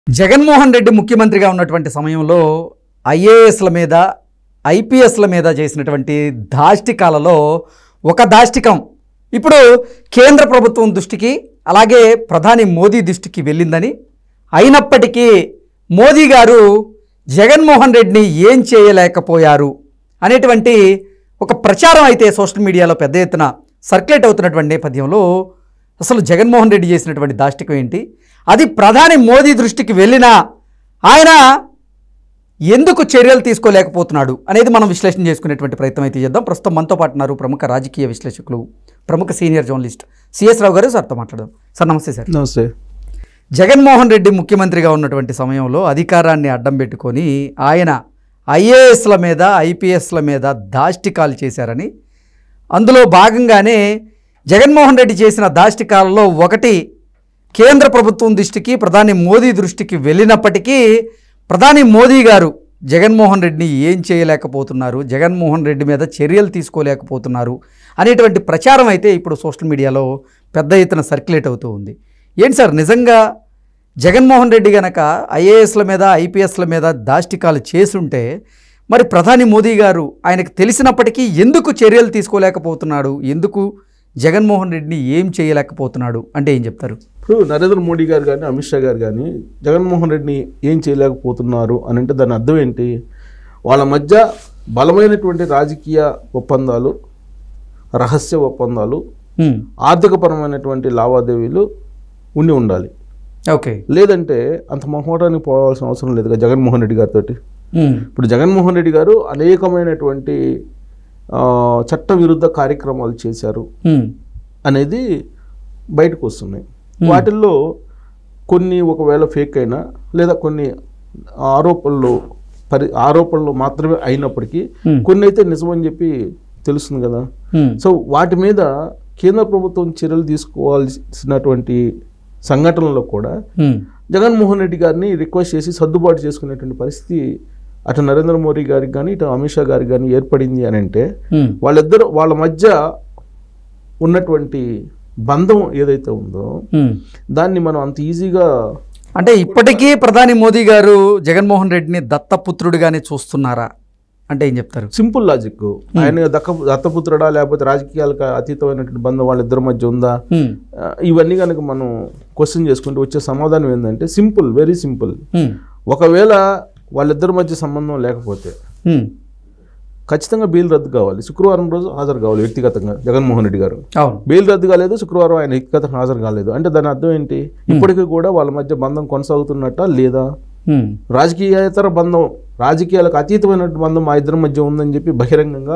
జగన్మోహన్ రెడ్డి ముఖ్యమంత్రిగా ఉన్నటువంటి సమయంలో ఐఏఎస్ల మీద ఐపీఎస్ల మీద చేసినటువంటి దాష్టికాలలో ఒక దాష్టికం ఇప్పుడు కేంద్ర ప్రభుత్వం దృష్టికి అలాగే ప్రధాని మోదీ దృష్టికి వెళ్ళిందని అయినప్పటికీ మోదీ గారు జగన్మోహన్ రెడ్డిని ఏం చేయలేకపోయారు అనేటువంటి ఒక ప్రచారం అయితే సోషల్ మీడియాలో పెద్ద ఎత్తున సర్క్యులేట్ అవుతున్నటువంటి నేపథ్యంలో అసలు జగన్మోహన్ రెడ్డి చేసినటువంటి దాష్టికం ఏంటి అది ప్రధాని మోదీ దృష్టికి వెళ్ళినా ఆయన ఎందుకు చర్యలు తీసుకోలేకపోతున్నాడు అనేది మనం విశ్లేషణ చేసుకునేటువంటి ప్రయత్నం అయితే చేద్దాం ప్రస్తుతం మనతో పాటు ఉన్నారు ప్రముఖ రాజకీయ విశ్లేషకులు ప్రముఖ సీనియర్ జర్నలిస్ట్ సిఎస్ రావు గారు సార్తో మాట్లాడదాం సార్ నమస్తే సార్ నమస్తే జగన్మోహన్ రెడ్డి ముఖ్యమంత్రిగా ఉన్నటువంటి సమయంలో అధికారాన్ని అడ్డం పెట్టుకొని ఆయన ఐఏఎస్ల మీద ఐపీఎస్ల మీద దాష్టికాలు చేశారని అందులో భాగంగానే జగన్మోహన్ రెడ్డి చేసిన దాష్టికాలలో ఒకటి కేంద్ర ప్రభుత్వం దృష్టికి ప్రధాని మోదీ దృష్టికి వెళ్ళినప్పటికీ ప్రధాని మోదీ గారు జగన్మోహన్ రెడ్డిని ఏం చేయలేకపోతున్నారు జగన్మోహన్ రెడ్డి మీద చర్యలు తీసుకోలేకపోతున్నారు అనేటువంటి ప్రచారం అయితే ఇప్పుడు సోషల్ మీడియాలో పెద్ద ఎత్తున సర్క్యులేట్ అవుతూ ఉంది ఏంటి సార్ నిజంగా జగన్మోహన్ రెడ్డి గనక ఐఏఎస్ల మీద ఐపీఎస్ల మీద దాష్టికాలు చేసుంటే మరి ప్రధాని మోదీ గారు ఆయనకు తెలిసినప్పటికీ ఎందుకు చర్యలు తీసుకోలేకపోతున్నాడు ఎందుకు జగన్మోహన్ రెడ్డిని ఏం చేయలేకపోతున్నాడు అంటే ఏం చెప్తారు ఇప్పుడు నరేంద్ర మోడీ గారు కానీ అమిత్ షా గారు కానీ జగన్మోహన్ రెడ్డిని ఏం చేయలేకపోతున్నారు అని అంటే దాని అర్థం ఏంటి వాళ్ళ మధ్య బలమైనటువంటి రాజకీయ ఒప్పందాలు రహస్య ఒప్పందాలు హ్మ్. ఆర్థికపరమైనటువంటి లావాదేవీలు ఉండి ఉండాలి ఓకే లేదంటే అంత మొహమాటానికి పోవాల్సిన అవసరం లేదు కదా జగన్మోహన్ రెడ్డి గారితో హ్మ్. ఇప్పుడు జగన్మోహన్ రెడ్డి గారు అనేకమైనటువంటి ఆ, చట్ట విరుద్ధ కార్యక్రమాలు చేశారు హ్మ్. అనేది బయటకు వస్తున్నాయి వాటిల్లో కొన్ని ఒకవేళ ఫేక్ అయినా లేదా కొన్ని ఆరోపణలు పరి ఆరోపణలు మాత్రమే అయినప్పటికీ Hmm. కొన్ని అయితే నిజమని చెప్పి తెలుస్తుంది కదా హ్మ్. సో వాటి మీద కేంద్ర ప్రభుత్వం చర్యలు తీసుకోవాల్సినటువంటి సంఘటనలో కూడా హ్మ్. జగన్మోహన్ రెడ్డి గారిని రిక్వెస్ట్ చేసి సర్దుబాటు చేసుకునేటువంటి పరిస్థితి అటు నరేంద్ర మోడీ గారికి కానీ ఇటు అమిత్ షా గారికి కానీ ఏర్పడింది అని అంటే హ్మ్. వాళ్ళిద్దరు వాళ్ళ మధ్య ఉన్నటువంటి బంధం ఏదైతే ఉందో హ్మ్. దాన్ని మనం అంత ఈజీగా అంటే ఇప్పటికీ ప్రధాని మోదీ గారు జగన్మోహన్ రెడ్డిని దత్తపుత్రుడిగానే చూస్తున్నారా అంటే ఏం చెప్తారు సింపుల్ లాజిక్ ఆయన దక్క దత్తపుత్రుడా లేకపోతే రాజకీయాలకు అతీతమైనటువంటి బంధం వాళ్ళిద్దరి మధ్య ఉందా హ్మ్. ఆ, ఇవన్నీ కనుక మనం క్వశ్చన్ చేసుకుంటే వచ్చే సమాధానం ఏంటంటే సింపుల్ వెరీ సింపుల్ హ్మ్. ఒకవేళ వాళ్ళిద్దరి మధ్య సంబంధం లేకపోతే హ్మ్. ఖచ్చితంగా బెయిల్ రద్దు కావాలి శుక్రవారం రోజు హాజరు కావాలి వ్యక్తిగతంగా జగన్మోహన్ రెడ్డి గారు అవును బెయిల్ రద్దు కాలేదు శుక్రవారం ఆయన వ్యక్తిగతంగా హాజరు కాలేదు అంటే దాని అర్థం ఏంటి ఇప్పటికీ కూడా వాళ్ళ మధ్య బంధం కొనసాగుతున్నట్ట లేదా హ్మ్. రాజకీయేతర బంధం రాజకీయాలకు అతీతమైన బంధం మా ఇద్దరి మధ్య ఉందని చెప్పి బహిరంగంగా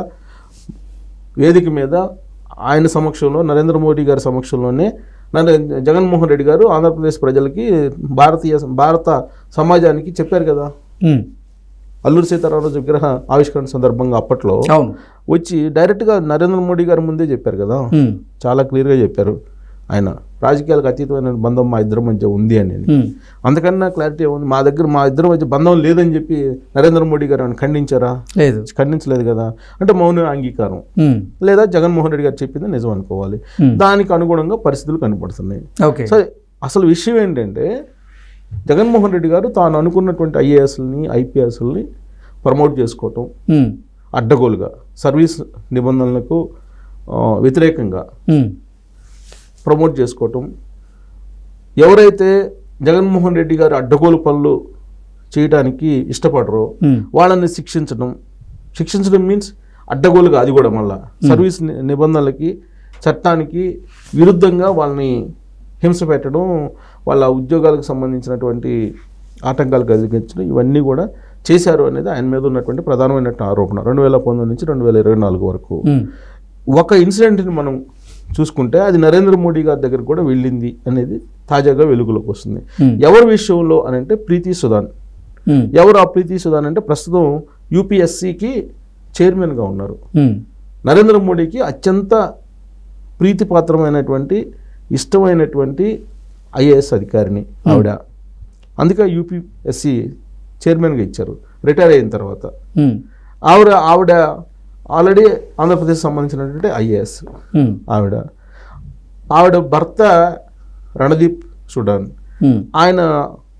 వేదిక మీద ఆయన సమక్షంలో నరేంద్ర మోడీ గారి సమక్షంలోనే నరే- జగన్మోహన్ రెడ్డి గారు ఆంధ్రప్రదేశ్ ప్రజలకి భారతీయ భారత సమాజానికి చెప్పారు కదా హ్మ్. అల్లూరి సీతారామరాజు విగ్రహ ఆవిష్కరణ సందర్భంగా అప్పట్లో అవును వచ్చి డైరెక్ట్గా నరేంద్ర మోడీ గారి ముందే చెప్పారు కదా హ్మ్. చాలా క్లియర్గా చెప్పారు ఆయన రాజకీయాలకు అతీతమైన బంధం మా ఇద్దరి మధ్య ఉంది అని హ్మ్. అంతకన్నా క్లారిటీ ఏముంది మా దగ్గర మా ఇద్దరి మధ్య బంధం లేదని చెప్పి నరేంద్ర మోడీ గారు ఆయన ఖండించారా లేదు ఖండించలేదు కదా అంటే మౌన అంగీకారం హ్మ్. లేదా జగన్మోహన్ రెడ్డి గారు చెప్పింది నిజం అనుకోవాలి Hmm. దానికి అనుగుణంగా పరిస్థితులు కనపడుతున్నాయి ఓకే సో అసలు విషయం ఏంటంటే జగన్మోహన్ రెడ్డి గారు తాను అనుకున్నటువంటి ఐఏఎస్ని ఐపీఎస్ని ప్రమోట్ చేసుకోవటం హ్మ్. అడ్డగోలుగా సర్వీస్ నిబంధనలకు ఆ, వ్యతిరేకంగా హ్మ్. ప్రమోట్ చేసుకోవటం ఎవరైతే జగన్మోహన్ రెడ్డి గారు అడ్డగోలు పనులు చేయడానికి ఇష్టపడరో హ్మ్. వాళ్ళని శిక్షించడం శిక్షించడం మీన్స్ అడ్డగోలుగా అది కూడా మళ్ళా సర్వీస్ ని- నిబంధనలకి చట్టానికి విరుద్ధంగా వాళ్ళని హింస పెట్టడం వాళ్ళ ఉద్యోగాలకు సంబంధించినటువంటి ఆటంకాలు కలిగించడం ఇవన్నీ కూడా చేశారు అనేది ఆయన మీద ఉన్నటువంటి ప్రధానమైన ఆరోపణ రెండు వేల పంతొమ్మిది నుంచి రెండు వేల ఇరవై నాలుగు వరకు హ్మ్. ఒక ఇన్సిడెంట్ని మనం చూసుకుంటే అది నరేంద్ర మోడీ గారి దగ్గర కూడా వెళ్ళింది అనేది తాజాగా వెలుగులోకి వస్తుంది Hmm. ఎవరి విషయంలో అని అంటే ప్రీతి సుదాన్ హ్మ్. ఎవరు ఆ ప్రీతి సుదాన్ అంటే ప్రస్తుతం యూపీఎస్సికి చైర్మన్గా ఉన్నారు హ్మ్. నరేంద్ర మోడీకి అత్యంత ప్రీతిపాత్రమైనటువంటి ఇష్టమైనటువంటి ఐఏఎస్ అధికారిని ఆవిడ అందుకే యూపీఎస్సి చైర్మన్గా ఇచ్చారు రిటైర్ అయిన తర్వాత హ్మ్. ఆవిడ ఆవిడ ఆల్రెడీ ఆంధ్రప్రదేశ్ సంబంధించినటువంటి ఐఏఎస్ హ్మ్. ఆవిడ ఆవిడ భర్త రణదీప్ సుడాన్ హ్మ్. ఆయన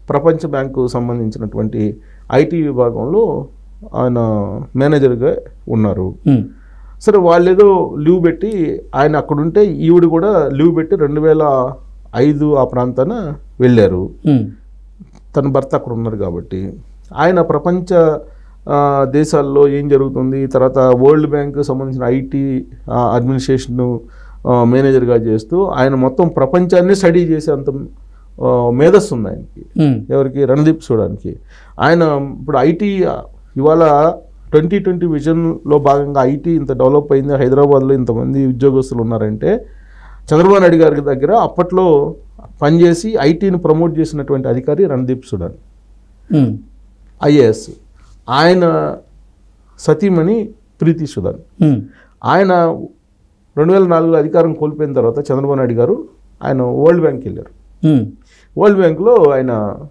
ప్రపంచ బ్యాంకు సంబంధించినటువంటి ఐటీ విభాగంలో ఆయన మేనేజర్గా ఉన్నారు ఉమ్, సరే వాళ్ళు ఏదో లీవ్ పెట్టి ఆయన అక్కడ ఉంటే ఈవిడ కూడా లీవ్ పెట్టి రెండు వేల ఐదు ఆ ప్రాంతాన వెళ్ళారు ఉమ్, తన తన భర్త అక్కడ ఉన్నారు కాబట్టి ఆయన ప్రపంచ ఆ, దేశాల్లో ఏం జరుగుతుంది తర్వాత వరల్డ్ బ్యాంక్ సంబంధించిన ఐటీ అడ్మినిస్ట్రేషన్ మేనేజర్గా చేస్తూ ఆయన మొత్తం ప్రపంచాన్ని స్టడీ చేసే అంత ఆ, మేధస్సు ఉంది ఆయనకి ఉమ్, ఎవరికి రణదీప్ చూడడానికి ఆయన ఇప్పుడు ఐటీ ఇవాళ ట్వంటీ ట్వంటీ విజన్లో భాగంగా ఐటీ ఇంత డెవలప్ అయింది హైదరాబాద్లో ఇంతమంది ఉద్యోగస్తులు ఉన్నారంటే చంద్రబాబు నాయుడు గారి దగ్గర అప్పట్లో పనిచేసి ఐటీని ప్రమోట్ చేసినటువంటి అధికారి రణదీప్ సుడాన్ ఉమ్, ఐఏఎస్ ఆయన సతీమణి ప్రీతి సుడాన్ ఉమ్, ఆయన రెండు వేల నాలుగులో అధికారం కోల్పోయిన తర్వాత చంద్రబాబు నాయుడు గారు ఆయన వరల్డ్ బ్యాంక్కి వెళ్ళారు ఉమ్, వరల్డ్ బ్యాంక్లో ఆయన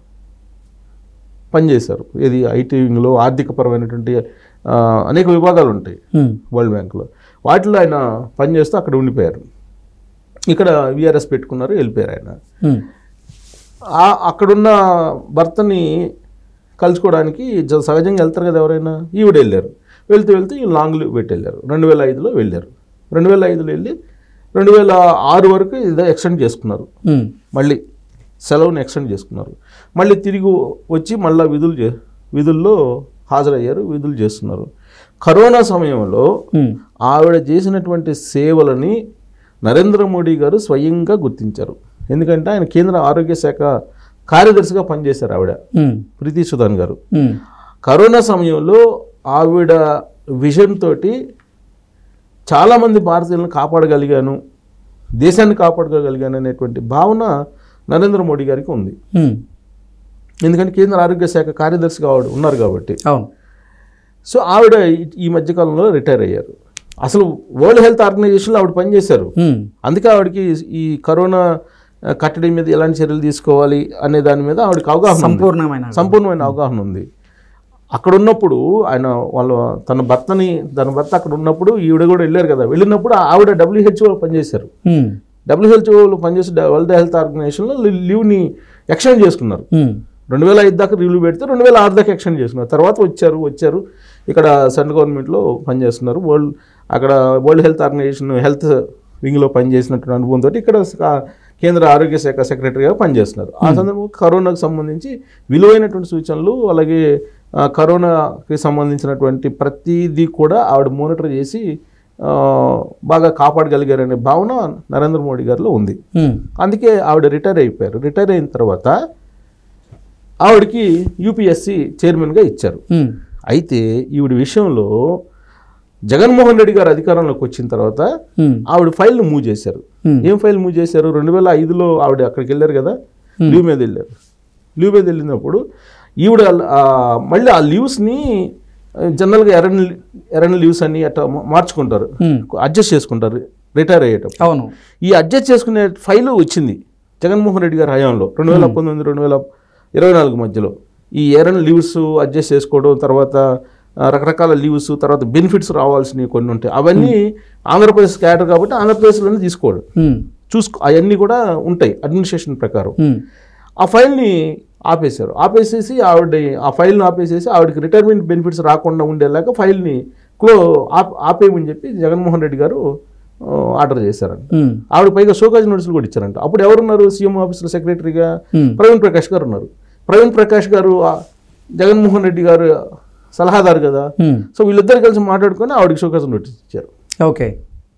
పనిచేశారు ఇది ఐటీ వింగ్లో ఆర్థికపరమైనటువంటి ఆ, అనేక విభాగాలు ఉంటాయి ఉమ్, వరల్డ్ బ్యాంక్లో వాటిలో ఆయన పనిచేస్తూ అక్కడ ఉండిపోయారు ఇక్కడ విఆర్ఎస్ పెట్టుకున్నారు వెళ్ళిపోయారు ఆయన ఉమ్, ఆ అక్కడున్న భర్తని కలుసుకోవడానికి జ- సహజంగా వెళ్తారు కదా ఎవరైనా ఈవిడ వెళ్ళారు వెళ్తూ వెళ్తూ ఈ లాంగ్ లీవ్ పెట్టి వెళ్ళారు రెండు వేల ఐదులో వెళ్ళారు రెండు వేల ఐదులో వెళ్ళి రెండు వేల ఆరు వరకు ఇదే ఎక్స్టెండ్ చేసుకున్నారు ఉమ్, మళ్ళీ సెలవుని ఎక్స్టెండ్ చేసుకున్నారు మళ్ళీ తిరిగి వచ్చి మళ్ళీ విధులు చే విధుల్లో హాజరయ్యారు విధులు చేస్తున్నారు కరోనా సమయంలో ఉమ్, ఆవిడ చేసినటువంటి సేవలని నరేంద్ర మోడీ గారు స్వయంగా గుర్తించారు ఎందుకంటే ఆయన కేంద్ర ఆరోగ్య శాఖ కార్యదర్శిగా పనిచేశారు ఆవిడ ఉమ్, ప్రీతి సుధాన్ గారు ఉమ్, కరోనా సమయంలో ఆవిడ విజన్ తోటి చాలామంది భారతీయులను కాపాడగలిగాను దేశాన్ని కాపాడగలిగాను అనేటువంటి భావన నరేంద్ర మోడీ గారికి ఉంది ఉమ్, ఎందుకంటే కేంద్ర ఆరోగ్య శాఖ కార్యదర్శిగా ఆవిడ ఉన్నారు కాబట్టి అవును సో ఆవిడ ఈ- ఈ మధ్యకాలంలో రిటైర్ అయ్యారు అసలు వరల్డ్ హెల్త్ ఆర్గనైజేషన్లో ఆవిడ పనిచేశారు ఉమ్, అందుకే ఆవిడకి ఈ కరోనా ఆ, కట్టడి మీద ఎలాంటి చర్యలు తీసుకోవాలి అనే దాని మీద ఆవిడకి అవగాహన ఉంది. సంపూర్ణమైన సంపూర్ణమైన అవగాహన ఉంది అక్కడ ఉన్నప్పుడు ఆయన వాళ్ళ తన భర్తని తన భర్త అక్కడ ఉన్నప్పుడు ఈవిడ కూడా వెళ్ళారు కదా వెళ్ళినప్పుడు ఆవిడ డబ్ల్యూహెచ్ఓలో పనిచేశారు ఉమ్, డబ్ల్యూహెచ్ఓలో పనిచేసి వరల్డ్ హెల్త్ ఆర్గనైజేషన్లో లీవ్ని ఎక్స్టెండ్ చేసుకున్నారు ఉమ్, రెండు వేల ఐదు దాకా రివ్యూ పెడితే రెండు వేల ఆరు దాకా ఎక్స్టెండ్ చేసుకున్నారు తర్వాత వచ్చారు వచ్చారు ఇక్కడ సెంట్రల్ గవర్నమెంట్లో పనిచేస్తున్నారు వరల్డ్ అక్కడ వరల్డ్ హెల్త్ ఆర్గనైజేషన్ హెల్త్ వింగ్లో పనిచేసినటువంటి అనుభవంతో ఇక్కడ స- కేంద్ర ఆరోగ్య శాఖ సెక్రటరీగా పనిచేస్తున్నారు ఆ సందర్భంలో కరోనాకు సంబంధించి విలువైనటువంటి సూచనలు అలాగే ఆ, కరోనాకి సంబంధించినటువంటి ప్రతిదీ కూడా ఆవిడ మానిటర్ చేసి ఆ, బాగా కాపాడగలిగారనే భావన నరేంద్ర మోడీ గారిలో ఉంది ఉమ్, అందుకే ఆవిడ రిటైర్ అయిపోయారు రిటైర్ అయిన తర్వాత ఆవిడకి యూపీఎస్సి చైర్మన్గా ఇచ్చారు ఉమ్, అయితే ఈవిడ విషయంలో జగన్మోహన్ రెడ్డి గారు అధికారంలోకి వచ్చిన తర్వాత ఉమ్, ఆవిడ ఫైల్ను మూవ్ చేశారు Hmm. ఏం ఫైల్ మూవ్ చేశారు రెండు వేల ఐదులో ఆవిడ అక్కడికి వెళ్ళారు కదా లీవ్ మీద వెళ్ళారు లీవ్ మీద వెళ్ళినప్పుడు ఈవిడ ఆ, మళ్ళీ ఆ లీవ్స్ని జనరల్గా ఎర్రని ఎర్రని లీవ్స్ అని అట్లా మా- మార్చుకుంటారు ఉమ్, అడ్జస్ట్ చేసుకుంటారు రిటైర్ అయ్యేటప్పుడు అవును ఈ అడ్జస్ట్ చేసుకునే ఫైలు వచ్చింది జగన్మోహన్ రెడ్డి గారి హయాంలో రెండు వేల పంతొమ్మిది రెండు వేల ఇరవై నాలుగు మధ్యలో ఈ ఎరన్ లీవ్స్ అడ్జస్ట్ చేసుకోవడం తర్వాత ఆ, రకరకాల లీవ్స్ తర్వాత బెనిఫిట్స్ రావాల్సినవి కొన్ని ఉంటాయి అవన్నీ ఆంధ్రప్రదేశ్ క్యాటర్ కాబట్టి ఆంధ్రప్రదేశ్లోనే తీసుకోవడం ఉమ్, చూసుకో అవన్నీ కూడా ఉంటాయి అడ్మినిస్ట్రేషన్ ప్రకారం ఉమ్, ఆ ఫైల్ని ఆపేశారు ఆపేసేసి ఆవిడ ఆ ఫైల్ని ఆపేసేసి ఆవిడకి రిటైర్మెంట్ బెనిఫిట్స్ రాకుండా ఉండేలాగా ఫైల్ని క్లో ఆప్ ఆపేయమని చెప్పి జగన్మోహన్ రెడ్డి గారు ఆ, ఆర్డర్ చేశారంట ఉమ్, ఆవిడ పైగా షోకాజ్ నోటీసులు కూడా ఇచ్చారంట అప్పుడు ఎవరున్నారు సీఎం ఆఫీసులో సెక్రటరీగా ఉమ్, ప్రవీణ్ ప్రకాష్ గారు ఉన్నారు ప్రవీణ్ ప్రకాష్ గారు ఆ, జగన్మోహన్ రెడ్డి గారు సలహాదారు కదా ఉమ్, సో వీళ్ళిద్దరు కలిసి మాట్లాడుకొని ఆవిడకి షోకాజ్ నోటీస్ ఇచ్చారు ఓకే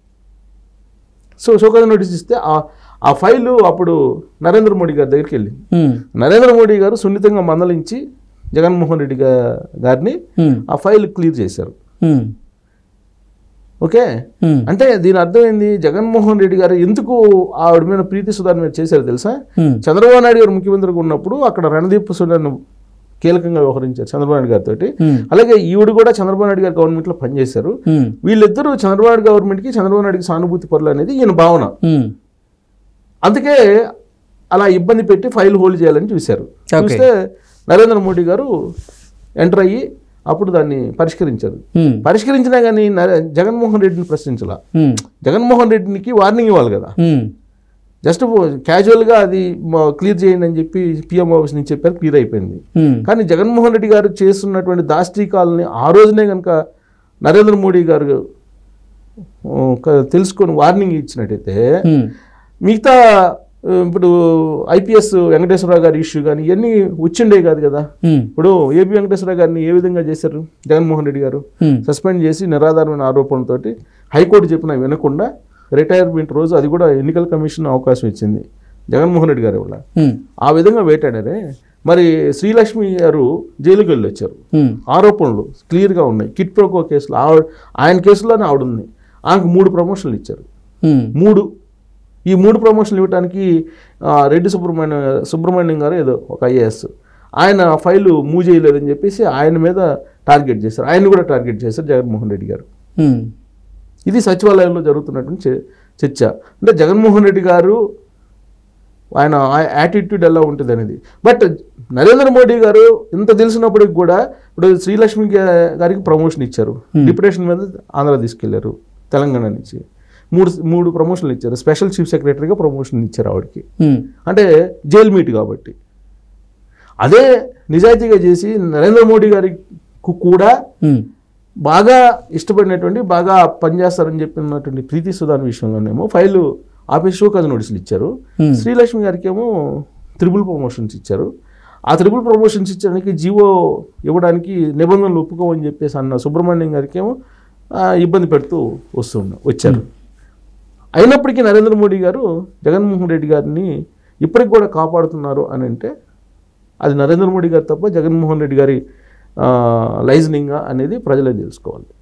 సో షోకాజ్ నోటీస్ ఇస్తే ఆ- ఆ ఫైలు అప్పుడు నరేంద్ర మోడీ గారి దగ్గరికి వెళ్ళింది ఉమ్, నరేంద్ర మోడీ గారు సున్నితంగా మందలించి జగన్మోహన్ రెడ్డి గా- గారిని ఉమ్, ఆ ఫైల్ క్లియర్ చేశారు ఉమ్, ఓకే ఉమ్, అంటే దీని అర్థం ఏంది జగన్మోహన్ రెడ్డి గారు ఎందుకు ఆవిడ మీద ప్రీతి సుధాన్ మీద చేశారు తెలుసా ఉమ్, చంద్రబాబు నాయుడు గారు ముఖ్యమంత్రిగా ఉన్నప్పుడు అక్కడ రణదీప్ సుధాన్ కీలకంగా వ్యవహరించారు చంద్రబాబు నాయుడు గారితో ఉమ్, అలాగే ఈవిడ కూడా చంద్రబాబు నాయుడు గారి గవర్నమెంట్లో పనిచేశారు ఉమ్, వీళ్ళిద్దరూ చంద్రబాబు నాయుడు గవర్నమెంట్కి చంద్రబాబు నాయుడుకి సానుభూతి పరులు అనేది ఈయన భావన ఉమ్, అందుకే అలా ఇబ్బంది పెట్టి ఫైల్ హోల్డ్ చేయాలని చూశారు Okay. చూస్తే నరేంద్ర మోడీ గారు ఎంటర్ అయ్యి అప్పుడు దాన్ని పరిష్కరించారు ఉమ్, పరిష్కరించినా కానీ నరే- జగన్మోహన్ రెడ్డిని ప్రశ్నించాల ఉమ్, జగన్మోహన్ రెడ్డికి వార్నింగ్ ఇవ్వాలి కదా ఉమ్, జస్ట్ క్యాజువల్గా అది క్లియర్ చేయండి అని చెప్పి పిఎం ఆఫీస్ నుంచి చెప్పారు క్లియర్ అయిపోయింది ఉమ్, కానీ జగన్మోహన్ రెడ్డి గారు చేస్తున్నటువంటి దాష్టీకాలని ఆ రోజునే కనుక నరేంద్ర మోడీ గారు ఆ, క- తెలుసుకొని వార్నింగ్ ఇచ్చినట్టయితే ఉమ్, మిగతా ఆ, ఇప్పుడు ఐపీఎస్ వెంకటేశ్వరరావు గారి ఇష్యూ కానీ ఇవన్నీ వచ్చిండే కాదు కదా ఉమ్, ఇప్పుడు ఏపీ వెంకటేశ్వరరావు గారిని ఏ విధంగా చేశారు జగన్మోహన్ రెడ్డి గారు ఉమ్, సస్పెండ్ చేసి నిరాధారమైన ఆరోపణలతోటి హైకోర్టు చెప్పిన వినకుండా రిటైర్మెంట్ రోజు అది కూడా ఎన్నికల కమిషన్ అవకాశం ఇచ్చింది జగన్మోహన్ రెడ్డి గారి వల్ల ఉమ్, ఆ విధంగా వేటాడారే మరి శ్రీలక్ష్మి గారు జైలుకి వెళ్ళి వచ్చారు ఉమ్, ఆరోపణలు క్లియర్గా ఉన్నాయి కిట్ ప్రోకో కేసులో ఆవిడ ఆయన కేసులోనే ఆవిడ ఉంది ఆమెకు మూడు ప్రమోషన్లు ఇచ్చారు ఉమ్, మూడు ఈ మూడు ప్రమోషన్లు ఇవ్వడానికి ఆ, రెడ్డి సుబ్రహ్మణ్యం సుబ్రహ్మణ్యం గారు ఏదో ఒక ఐఏఎస్ ఆయన ఫైలు మూవ్ చేయలేదని చెప్పేసి ఆయన మీద టార్గెట్ చేశారు ఆయన కూడా టార్గెట్ చేశారు జగన్మోహన్ రెడ్డి గారు ఉమ్, ఇది సచివాలయంలో జరుగుతున్నటువంటి చే- చర్చ అంటే జగన్మోహన్ రెడ్డి గారు ఆయన యాటిట్యూడ్ ఎలా ఉంటుంది అనేది బట్ నరేంద్ర మోడీ గారు ఇంత తెలిసినప్పటికి కూడా ఇప్పుడు శ్రీలక్ష్మి గా- గారికి ప్రమోషన్ ఇచ్చారు డిప్యుటేషన్ మీద ఆంధ్ర తీసుకెళ్లారు తెలంగాణ నుంచి మూడు మూడు ప్రమోషన్లు ఇచ్చారు స్పెషల్ చీఫ్ సెక్రటరీగా ప్రమోషన్ ఇచ్చారు ఆవిడకి ఉమ్, అంటే జైలు మీట్ కాబట్టి అదే నిజాయితీగా చేసి నరేంద్ర మోడీ గారికి కూడా ఉమ్, బాగా ఇష్టపడినటువంటి బాగా పనిచేస్తారని చెప్పినటువంటి ప్రీతి సుధాన్ విషయంలోనేమో ఫైలు ఆఫీస్ షోకాజ్ నోటీసులు ఇచ్చారు Hmm. శ్రీలక్ష్మి గారికి ఏమో త్రిబుల్ ప్రమోషన్స్ ఇచ్చారు ఆ త్రిబుల్ ప్రమోషన్స్ ఇచ్చడానికి జీవో ఇవ్వడానికి నిబంధనలు ఒప్పుకోమని చెప్పేసి అన్న సుబ్రహ్మణ్యం గారికి ఏమో ఆ, ఇబ్బంది పెడుతూ వస్తున్న వచ్చారు అయినప్పటికీ నరేంద్ర మోడీ గారు జగన్మోహన్ రెడ్డి గారిని ఇప్పటికి కూడా కాపాడుతున్నారు అని అంటే అది నరేంద్ర మోడీ గారు తప్ప జగన్మోహన్ రెడ్డి గారి లైజనింగ్ అనేది ప్రజలే తెలుసుకోవాలి